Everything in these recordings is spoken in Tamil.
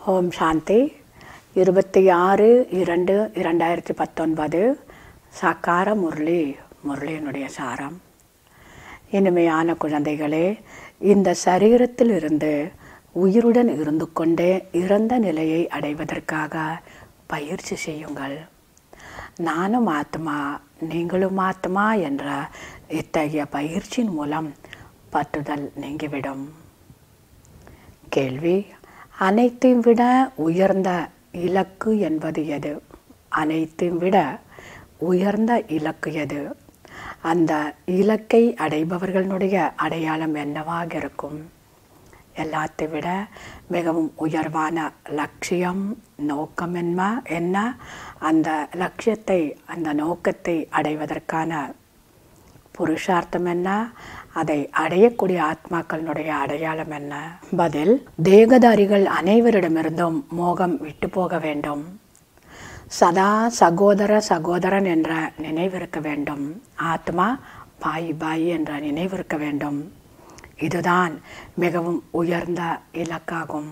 ஓம் சாந்தி இருபத்தி ஆறு இரண்டு இரண்டாயிரத்தி பத்தொன்பது சக்கார முரளி முரளியினுடைய சாரம் இனிமையான குழந்தைகளே இந்த சரீரத்தில் இருந்து உயிருடன் இருந்து கொண்டே இறந்த நிலையை அடைவதற்காக பயிற்சி செய்யுங்கள் நானும் ஆத்மா நீங்களும் ஆத்மா என்ற இத்தகைய பயிற்சியின் மூலம் பற்றுதல் நீங்கிவிடும் கேள்வி அனைத்தையும் விட உயர்ந்த இலக்கு என்பது எது அனைத்தையும் விட உயர்ந்த இலக்கு எது அந்த இலக்கை அடைபவர்களுடைய அடையாளம் என்னவாக இருக்கும் எல்லாத்தை விட மிகவும் உயர்வான லட்சியம் நோக்கம் என்ன என்ன அந்த லட்சியத்தை அந்த நோக்கத்தை அடைவதற்கான புருஷார்த்தம் என்ன அதை அடையக்கூடிய ஆத்மாக்களினுடைய அடையாளம் என்ன பதில் தேகதாரிகள் அனைவரிடமிருந்தும் மோகம் விட்டு போக வேண்டும் சதா சகோதர சகோதரன் என்ற நினைவிருக்க வேண்டும் ஆத்மா பாய் பாய் என்ற நினைவிருக்க வேண்டும் இதுதான் மிகவும் உயர்ந்த இலக்காகும்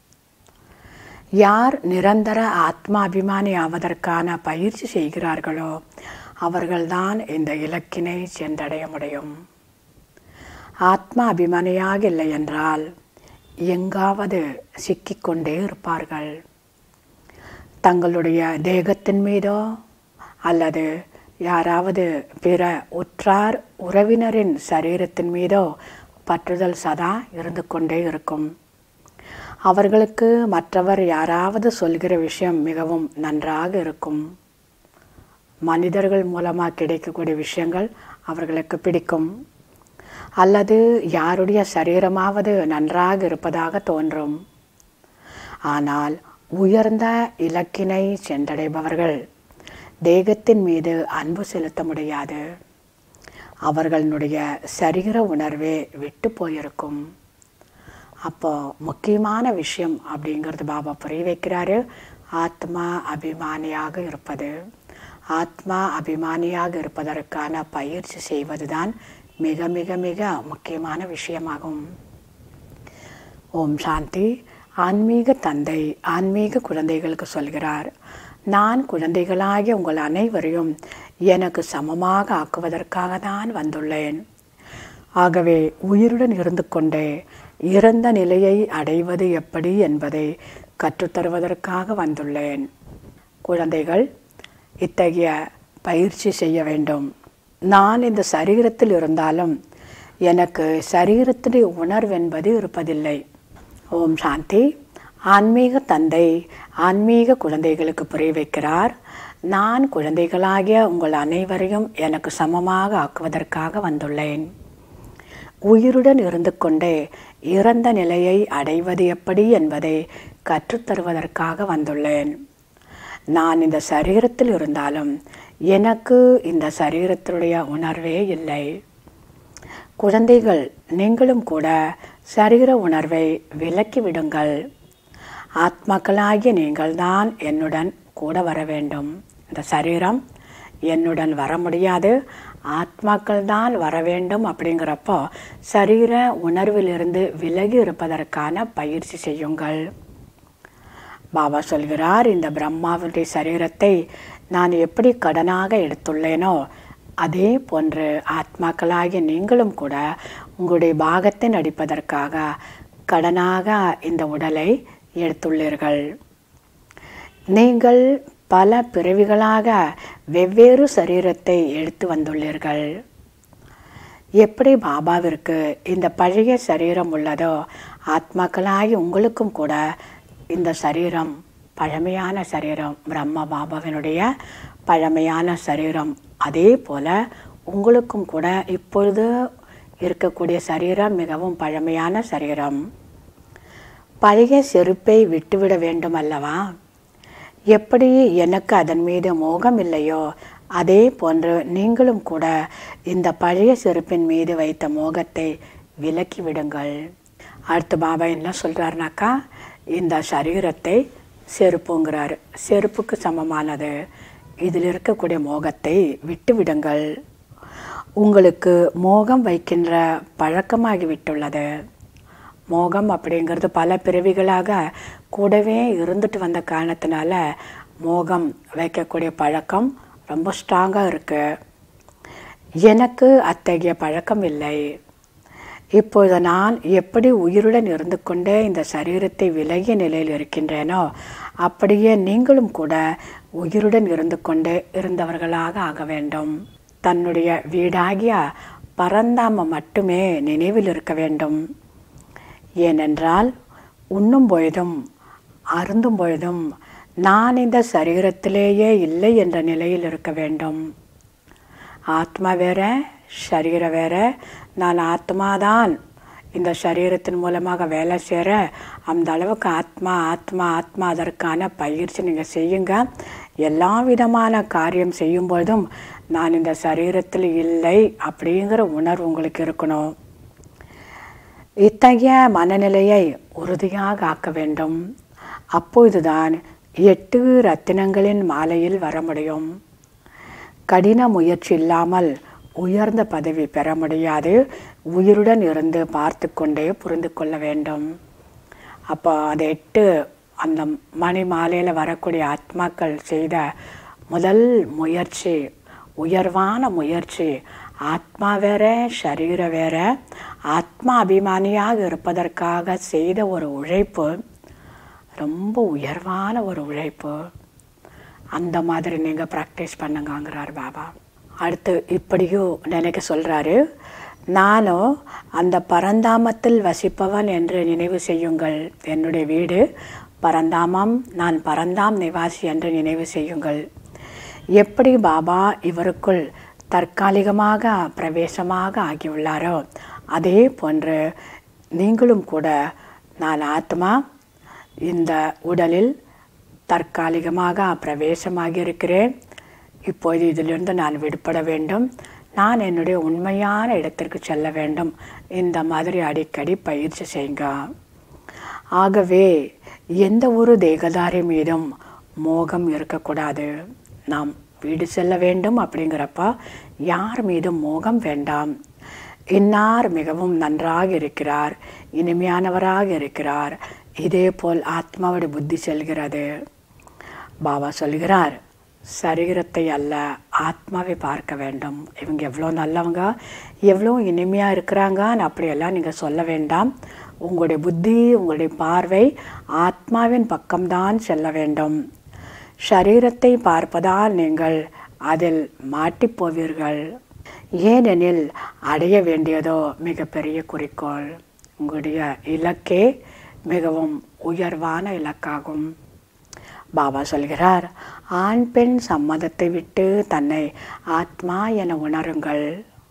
யார் நிரந்தர ஆத்மாபிமானி ஆவதற்கான பயிற்சி செய்கிறார்களோ அவர்கள்தான் இந்த இலக்கினை சென்றடைய முடியும் ஆத்மா அபிமானியாக இல்லை என்றால் எங்காவது சிக்கிக்கொண்டே இருப்பார்கள் தங்களுடைய தேகத்தின் மீதோ அல்லது யாராவது பிற உற்றார் உறவினரின் சரீரத்தின் மீதோ பற்றுதல் சதா இருந்து கொண்டே இருக்கும் அவர்களுக்கு மற்றவர் யாராவது சொல்கிற விஷயம் மிகவும் நன்றாக இருக்கும் மனிதர்கள் மூலமாக கிடைக்கக்கூடிய விஷயங்கள் அவர்களுக்கு பிடிக்கும் அல்லது யாருடைய சரீரமாவது நன்றாக இருப்பதாக தோன்றும் ஆனால் உயர்ந்த இலக்கினை சென்றடைபவர்கள் தேகத்தின் மீது அன்பு செலுத்த முடியாது அவர்களுடைய சரீர உணர்வே விட்டு போயிருக்கும் அப்போ முக்கியமான விஷயம் அப்படிங்கிறது பாபா புரிய வைக்கிறாரு ஆத்மா அபிமானியாக இருப்பது ஆத்மா அபிமானியாக இருப்பதற்கான பயிற்சி செய்வதுதான் மிக மிக மிக முக்கியமான விஷயமாகும் ஓம் சாந்தி ஆன்மீக தந்தை ஆன்மீக குழந்தைகளுக்கு சொல்கிறார் நான் குழந்தைகளாகிய உங்கள் அனைவரையும் எனக்கு சமமாக ஆக்குவதற்காக தான் வந்துள்ளேன் ஆகவே உயிருடன் இருந்து கொண்டே இறந்த நிலையை அடைவது எப்படி என்பதை கற்றுத்தருவதற்காக வந்துள்ளேன் குழந்தைகள் இத்தகைய பயிற்சி செய்ய வேண்டும் நான் இந்த சரீரத்தில் இருந்தாலும் எனக்கு சரீரத்தினுடைய உணர்வென்பது இருப்பதில்லை ஓம் சாந்தி ஆன்மீக தந்தை ஆன்மீக குழந்தைகளுக்கு புரிய வைக்கிறார் நான் குழந்தைகளாகிய உங்கள் அனைவரையும் எனக்கு சமமாக ஆக்குவதற்காக வந்துள்ளேன் உயிருடன் இருந்து கொண்டே இறந்த நிலையை அடைவது எப்படி என்பதை கற்றுத்தருவதற்காக வந்துள்ளேன் நான் இந்த சரீரத்தில் இருந்தாலும் எனக்கு இந்த சரீரத்தினுடைய உணர்வே இல்லை குழந்தைகள் நீங்களும் கூட சரீர உணர்வை விலக்கி விடுங்கள் ஆத்மாக்களாகிய நீங்கள்தான் என்னுடன் கூட வர வேண்டும் இந்த சரீரம் என்னுடன் வர முடியாது ஆத்மாக்கள் தான் வர வேண்டும் அப்படிங்கிறப்போ சரீர உணர்விலிருந்து விலகி இருப்பதற்கான பயிற்சி செய்யுங்கள் பாபா சொல்கிறார் இந்த பிரம்மாவுடைய சரீரத்தை நான் எப்படி கடனாக எடுத்துள்ளேனோ அதே போன்று ஆத்மாக்களாகிய நீங்களும் கூட உங்களுடைய பாகத்தை நடிப்பதற்காக கடனாக இந்த உடலை எடுத்துள்ளீர்கள் நீங்கள் பல பிறவிகளாக வெவ்வேறு சரீரத்தை எடுத்து வந்துள்ளீர்கள் எப்படி பாபாவிற்கு இந்த பழைய சரீரம் உள்ளதோ ஆத்மாக்களாகி உங்களுக்கும் கூட இந்த சரீரம் பழமையான சரீரம் பிரம்ம பாபாவினுடைய பழமையான சரீரம் அதே போல உங்களுக்கும் கூட இப்பொழுது இருக்கக்கூடிய சரீரம் மிகவும் பழமையான சரீரம் பழைய செருப்பை விட்டுவிட வேண்டும் அல்லவா எப்படி எனக்கு அதன் மீது மோகம் இல்லையோ அதே போன்று நீங்களும் கூட இந்த பழைய செருப்பின் மீது வைத்த மோகத்தை விலக்கி விடுங்கள் அடுத்து பாபா என்ன சொல்கிறாருனாக்கா இந்த சரீரத்தை செருப்புங்கிறார் செருப்புக்கு சமமானது இதில் இருக்கக்கூடிய மோகத்தை விட்டு விடுங்கள் உங்களுக்கு மோகம் வைக்கின்ற பழக்கமாகிவிட்டுள்ளது மோகம் அப்படிங்கிறது பல பிறவிகளாக கூடவே இருந்துட்டு வந்த காரணத்தினால மோகம் வைக்கக்கூடிய பழக்கம் ரொம்ப ஸ்ட்ராங்காக இருக்குது எனக்கு அத்தகைய பழக்கம் இல்லை இப்பொழுது நான் எப்படி உயிருடன் இருந்து கொண்டே இந்த சரீரத்தை விலகிய நிலையில் இருக்கின்றேனோ அப்படியே நீங்களும் கூட உயிருடன் இருந்து கொண்டே இருந்தவர்களாக ஆக வேண்டும் தன்னுடைய வீடாகிய பரந்தாம மட்டுமே நினைவில் இருக்க வேண்டும் ஏனென்றால் உண்ணும் பொழுதும் அருந்தும் பொழுதும் நான் இந்த சரீரத்திலேயே இல்லை என்ற நிலையில் இருக்க வேண்டும் ஆத்மா வேற சரீரம் வேற நான் ஆத்மாதான் இந்த சரீரத்தின் மூலமாக வேலை செய்கிற அந்த அளவுக்கு ஆத்மா ஆத்மா ஆத்மா அதற்கான பயிற்சி நீங்கள் செய்யுங்க எல்லா விதமான காரியம் செய்யும் பொழுதும் நான் இந்த சரீரத்தில் இல்லை அப்படிங்கிற உணர்வு உங்களுக்கு இருக்கணும் இத்தகைய மனநிலையை உறுதியாக ஆக்க வேண்டும் அப்பொழுதுதான் எட்டு ரத்தினங்களின் மாலையில் வர முடியும் கடின முயற்சி இல்லாமல் உயர்ந்த பதவி பெற முடியாது உயிருடன் இருந்து பார்த்து கொண்டே புரிந்து கொள்ள வேண்டும் அப்போ அதை எட்டு அந்த மணி மாலையில் வரக்கூடிய ஆத்மாக்கள் செய்த முதல் முயற்சி உயர்வான முயற்சி ஆத்மா வேற சரீர வேற ஆத்மா அபிமானியாக இருப்பதற்காக செய்த ஒரு உழைப்பு ரொம்ப உயர்வான ஒரு உழைப்பு அந்த மாதிரி நீங்கள் ப்ராக்டிஸ் பண்ணுங்கங்கிறார் பாபா அடுத்து இப்படியும் நினைக்க சொல்கிறாரு நானும் அந்த பரந்தாமத்தில் வசிப்பவன் என்று நினைவு செய்யுங்கள் என்னுடைய வீடு பரந்தாமம் நான் பரந்தாம் நிவாசி என்று நினைவு செய்யுங்கள் எப்படி பாபா இவருக்குள் தற்காலிகமாக பிரவேசமாக ஆகியுள்ளாரோ அதே போன்று நீங்களும் கூட நான் ஆத்மா இந்த உடலில் தற்காலிகமாக பிரவேசமாகி இருக்கிறேன் இப்போது இதிலிருந்து நான் விடுபட வேண்டும் நான் என்னுடைய உண்மையான இடத்திற்கு செல்ல வேண்டும் இந்த மாதிரி அடிக்கடி பயிற்சி செய்யுங்க ஆகவே எந்த ஒரு தேகதாரி மீதும் மோகம் இருக்கக்கூடாது நாம் வீடு செல்ல வேண்டும் அப்படிங்கிறப்ப யார் மீதும் மோகம் வேண்டாம் இன்னார் மிகவும் நன்றாக இருக்கிறார் இனிமையானவராக இருக்கிறார் இதே போல் ஆத்மாவுடைய புத்தி செல்கிறது பாபா சொல்கிறார் சரீரத்தை அல்ல ஆத்மாவை பார்க்க வேண்டும் இவங்க எவ்வளோ நல்லவங்க எவ்வளோ இனிமையாக இருக்கிறாங்கன்னு அப்படியெல்லாம் நீங்கள் சொல்ல வேண்டாம் உங்களுடைய புத்தி உங்களுடைய பார்வை ஆத்மாவின் பக்கம்தான் செல்ல வேண்டும் ஷரீரத்தை பார்ப்பதால் நீங்கள் அதில் மாட்டிப் போவீர்கள் ஏனெனில் அடைய வேண்டியதோ மிகப்பெரிய குறிக்கோள் உங்களுடைய இலக்கே மிகவும் உயர்வான இலக்காகும் பாபா சொல்கிறார் ஆண் பெண் சம்மதத்தை விட்டு தன்னை ஆத்மா என உணருங்கள்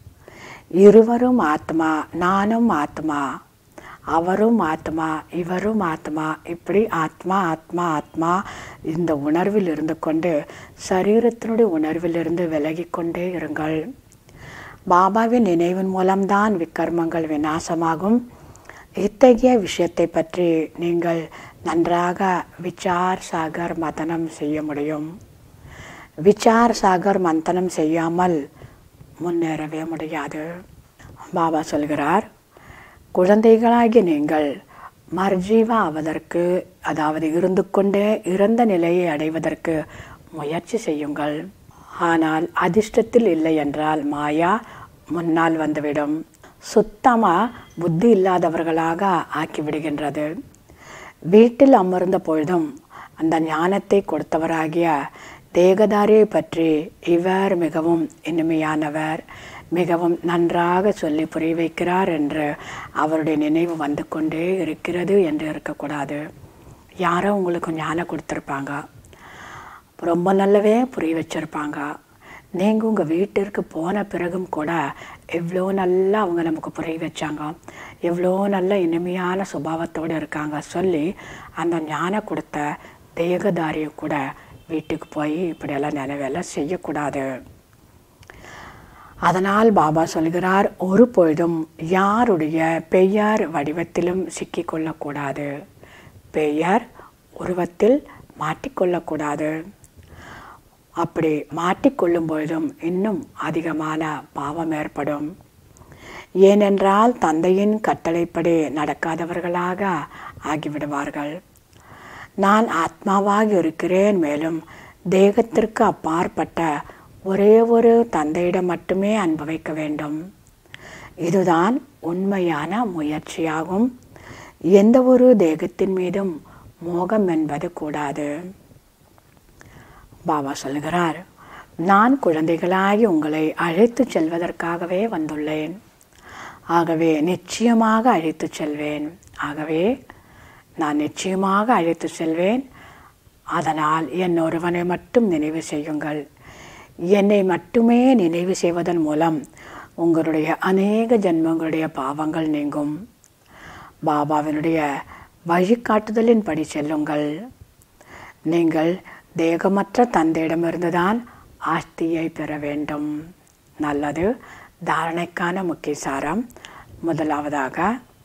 இருவரும் ஆத்மா நானும் ஆத்மா அவரும் ஆத்மா இவரும் ஆத்மா இப்படி ஆத்மா ஆத்மா ஆத்மா இந்த உணர்வில் இருந்து கொண்டு சரீரத்தினுடைய உணர்விலிருந்து விலகி கொண்டே இருங்கள் பாபாவின் நினைவின் மூலம்தான் விக்கர்மங்கள் விநாசமாகும் இத்தகைய விஷயத்தை பற்றி நீங்கள் நன்றாக விசார் சாகர் மதனம் செய்ய முடியும் விசார் சாகர் மந்தனம் செய்யாமல் முன்னேறவே முடியாது பாபா சொல்கிறார் குழந்தைகளாகிய நீங்கள் மர்ஜீவா ஆவதற்கு அதாவது இருந்து கொண்டே இறந்த நிலையை அடைவதற்கு முயற்சி செய்யுங்கள் ஆனால் அதிர்ஷ்டத்தில் இல்லை என்றால் மாயா முன்னால் வந்துவிடும் சுத்தமாக புத்தி இல்லாதவர்களாக ஆக்கிவிடுகின்றது வீட்டில் அமர்ந்த பொழுதும் அந்த ஞானத்தை கொடுத்தவராகிய தேகதாரியை பற்றி இவர் மிகவும் இனிமையானவர் மிகவும் நன்றாக சொல்லி புரிய வைக்கிறார் என்று அவருடைய நினைவு வந்து கொண்டே இருக்கிறது என்று இருக்கக்கூடாது யாரோ உங்களுக்கு ஞானம் கொடுத்துருப்பாங்க ரொம்ப நல்லவே புரிய வச்சுருப்பாங்க நீங்கள் உங்கள் வீட்டிற்கு போன பிறகும் கூட எவ்வளோ நல்லா அவங்க நமக்கு புரிய வச்சாங்க எவ்வளோ நல்ல இனிமையான சுபாவத்தோடு இருக்காங்க சொல்லி அந்த ஞானம் கொடுத்த தேகதாரியை கூட வீட்டுக்கு போய் இப்படியெல்லாம் நினைவெல்லாம் செய்யக்கூடாது அதனால் பாபா சொல்கிறார் ஒரு பொழுதும் யாருடைய பெயர் வடிவத்திலும் சிக்கிக்கொள்ளக்கூடாது பெயர் உருவத்தில் மாட்டிக்கொள்ளக்கூடாது அப்படி மாட்டிக்கொள்ளும் பொழுதும் இன்னும் அதிகமான பாவம் ஏற்படும் ஏனென்றால் தந்தையின் கட்டளைப்படி நடக்காதவர்களாக ஆகிவிடுவார்கள் நான் ஆத்மாவாக இருக்கிறேன் மேலும் தேகத்திற்கு அப்பாற்பட்ட ஒரே ஒரு தந்தையிடம் மட்டுமே அன்பு வைக்க வேண்டும் இதுதான் உண்மையான முயற்சியாகும் எந்த ஒரு தேகத்தின் மீதும் மோகம் என்பது கூடாது பாபா சொல்கிறார் நான் குழந்தைகளாகி உங்களை அழைத்து செல்வதற்காகவே வந்துள்ளேன் ஆகவே நிச்சயமாக அழைத்து செல்வேன் ஆகவே நான் நிச்சயமாக அழைத்து செல்வேன் அதனால் என் ஒருவனை மட்டும் நினைவு செய்யுங்கள் என்னை மட்டுமே நினைவு செய்வதன் மூலம் உங்களுடைய அநேக ஜென்மங்களுடைய பாவங்கள் நீங்கும் பாபாவினுடைய வழிகாட்டுதலின்படி செல்லுங்கள் நீங்கள் தேகமற்ற தந்தையிடமிருந்துதான் ஆஸ்தியை பெற வேண்டும் நல்லது தாரணைக்கான முக்கிய சாரம் முதலாவதாக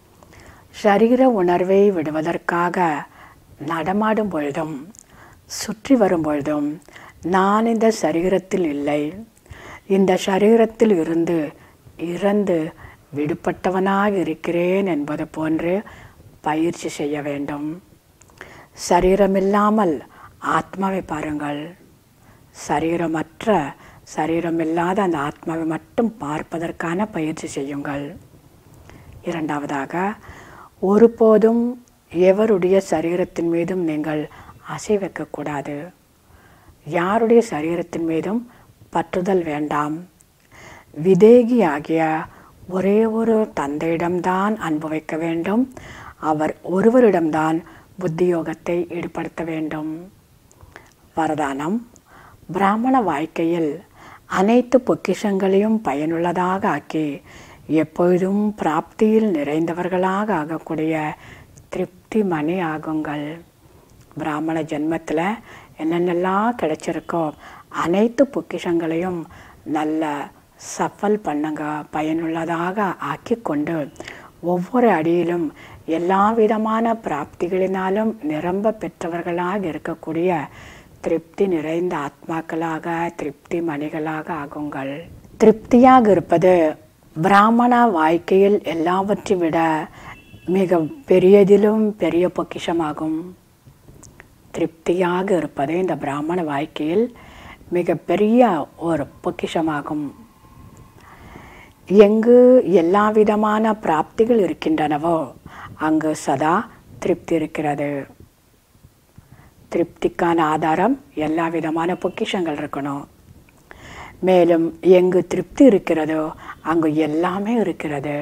சரீர உணர்வை விடுவதற்காக நடமாடும் பொழுதும் சுற்றி வரும் பொழுதும் நான் இந்த சரீரத்தில் இல்லை இந்த சரீரத்தில் இருந்து இறந்து விடுபட்டவனாக இருக்கிறேன் என்பது போன்று பயிற்சி செய்ய வேண்டும் சரீரமில்லாமல் ஆத்மாவை பாருங்கள் சரீரமற்ற சரீரமில்லாத அந்த ஆத்மாவை மட்டும் பார்ப்பதற்கான பயிற்சி செய்யுங்கள் இரண்டாவதாக ஒருபோதும் எவருடைய சரீரத்தின் மீதும் நீங்கள் அசை வைக்கக்கூடாது யாருடைய சரீரத்தின் மீதும் பற்றுதல் வேண்டாம் விதேகி ஆகிய ஒரே ஒரு தந்தையிடம்தான் அன்பு வைக்க வேண்டும் அவர் ஒருவரிடம்தான் புத்தியோகத்தை ஈடுபடுத்த வேண்டும் வரதானம் பிராமண வாழ்க்கையில் அனைத்து பொக்கிஷங்களையும் பயனுள்ளதாக ஆக்கி எப்பொழுதும் பிராப்தியில் நிறைந்தவர்களாக ஆகக்கூடிய திருப்தி மணி ஆகுங்கள் பிராமண ஜென்மத்தில் என்னென்னலாம் கிடைச்சிருக்கோ அனைத்து பொக்கிஷங்களையும் நல்ல சஃபல் பண்ணுங்க பயனுள்ளதாக ஆக்கி கொண்டு ஒவ்வொரு அடியிலும் எல்லா விதமான பிராப்திகளினாலும் நிரம்ப பெற்றவர்களாக இருக்கக்கூடிய திருப்தி நிறைந்த ஆத்மாக்களாக திருப்தி மணிகளாக ஆகுங்கள் திருப்தியாக இருப்பது பிராமண வாழ்க்கையில் எல்லாவற்றை விட மிக பெரியதிலும் பெரிய பொக்கிஷமாகும் திருப்தியாக இருப்பது இந்த பிராமண வாழ்க்கையில் மிக பெரிய ஒரு பொக்கிஷமாகும் எங்கு எல்லா விதமான பிராப்திகள் இருக்கின்றனவோ அங்கு சதா திருப்தி இருக்கிறது திருப்திக்கான ஆதாரம் எல்லா விதமான பொக்கிஷங்கள் இருக்கணும் மேலும் எங்கு திருப்தி இருக்கிறதோ அங்கு எல்லாமே இருக்கிறது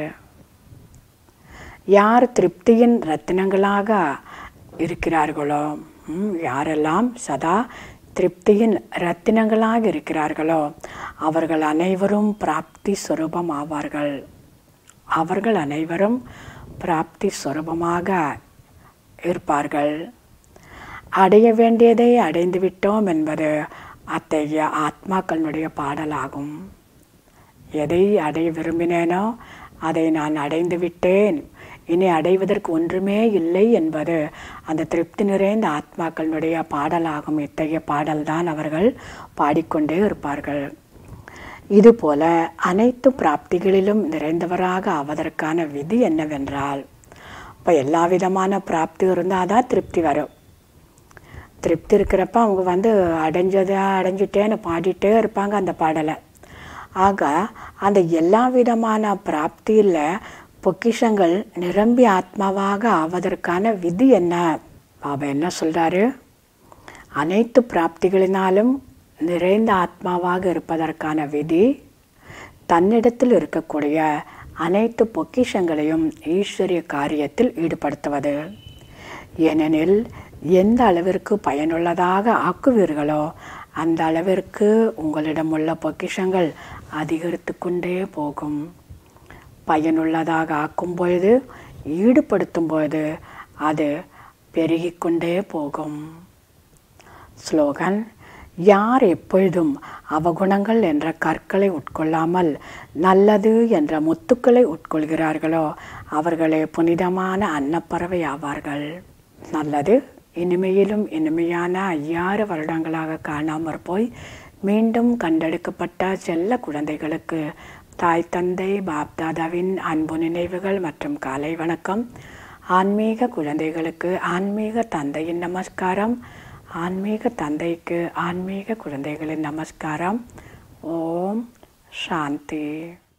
யார் திருப்தியின் ரத்தினங்களாக இருக்கிறார்களோ ம், யாரெல்லாம் சதா திருப்தியின் ரத்தினங்களாக இருக்கிறார்களோ அவர்கள் அனைவரும் பிராப்தி சொரூபம் ஆவார்கள் அவர்கள் அனைவரும் பிராப்தி சொரூபமாக இருப்பார்கள் அடைய வேண்டியதை அடைந்து விட்டோம் என்பது அத்தகைய ஆத்மாக்களுடைய பாடலாகும் எதை அடைய விரும்பினேனோ அதை நான் அடைந்து விட்டேன் இனி அடைவதற்கு ஒன்றுமே இல்லை என்பது அந்த திருப்தி நிறைந்த ஆத்மாக்களுடைய பாடலாகும் இத்தகைய பாடல்தான் அவர்கள் பாடிக்கொண்டே இருப்பார்கள் இதுபோல அனைத்து பிராப்திகளிலும் நிறைந்தவராக ஆவதற்கான விதி என்னவென்றால் இப்போ எல்லா விதமான பிராப்தி இருந்தால் தான் திருப்தி வரும் திருப்தி இருக்கிறப்ப அவங்க வந்து அடைஞ்சதை அடைஞ்சிட்டேன்னு பாடிட்டே இருப்பாங்க அந்த பாடலை ஆக அந்த எல்லா விதமான பிராப்தியில் பொக்கிஷங்கள் நிரம்பி ஆத்மாவாக ஆவதற்கான விதி என்ன பாபா என்ன சொல்றாரு அனைத்து பிராப்திகளினாலும் நிறைந்த ஆத்மாவாக இருப்பதற்கான விதி தன்னிடத்தில் இருக்கக்கூடிய அனைத்து பொக்கிஷங்களையும் ஈஸ்வரிய காரியத்தில் ஈடுபடுத்துவது ஏனெனில் எந்த அளவிற்கு பயனுள்ளதாக ஆக்குவீர்களோ அந்த அளவிற்கு உங்களிடம் உள்ள பொக்கிஷங்கள் அதிகரித்து கொண்டே போகும் பயனுள்ளதாக ஆக்கும் பொழுது ஈடுபடுத்தும் பொழுது அது பெருகிக்கொண்டே போகும் ஸ்லோகன் யார் எப்பொழுதும் அவகுணங்கள் என்ற கற்களை உட்கொள்ளாமல் நல்லது என்ற முத்துக்களை உட்கொள்கிறார்களோ அவர்களே புனிதமான அன்னப்பறவை ஆவார்கள் நல்லது இனிமையிலும் இனிமையான ஐயாறு வருடங்களாக காணாமற் போய் மீண்டும் கண்டெடுக்கப்பட்ட செல்ல குழந்தைகளுக்கு தாய் தந்தை பாப்தாதாவின் அன்பு நினைவுகள் மற்றும் காலை வணக்கம் ஆன்மீக குழந்தைகளுக்கு ஆன்மீக தந்தையின் நமஸ்காரம் ஆன்மீக தந்தைக்கு ஆன்மீக குழந்தைகளின் நமஸ்காரம் ஓம் சாந்தி